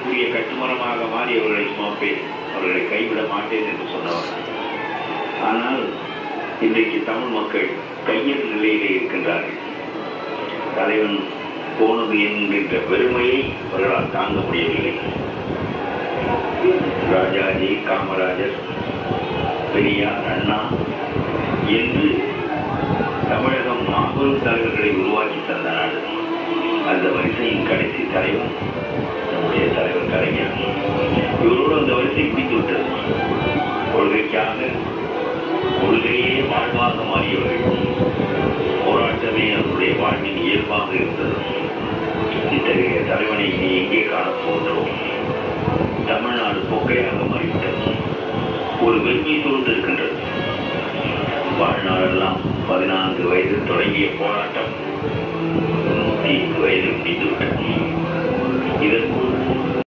வாழ்க்கைக்குரிய கட்டுமரமாக மாறி அவர்களை சுமப்பேன் அவர்களை கைவிட மாட்டேன் என்று சொன்னவர் ஆனால் இன்றைக்கு தமிழ் மக்கள் கையெழு நிலையிலே இருக்கின்றார்கள் தலைவன் போனது என்கின்ற பெருமையை அவர்களால் தாங்க முடியவில்லை ராஜாஜி காமராஜர் பெரியார் அண்ணா என்று தமிழகம் மாபெரும் தலைவர்களை உருவாக்கி தந்த நாடு அந்த வரிசையின் கடைசி தலைவர் நம்முடைய தலைவர் கலைஞர் இவரோடு அந்த வரிசை பிடித்து விட்டது கொள்கைக்காக கொள்கையே வாழ்வாக மாறியவர்கள் போராட்டமே அவருடைய வாழ்வின் இயல்பாக இருந்தது இத்தகைய தலைவனை இனி எங்கே காணப்போகிறோம் தமிழ்நாடு பொக்கையாக மாறிவிட்டது ஒரு வெறுமை சூழ்ந்திருக்கின்றது வாழ்நாளெல்லாம் பதினான்கு வயதில் தொடங்கிய போராட்டம் நூற்றி வயதில் முடிந்துவிட்டது இதற்குள்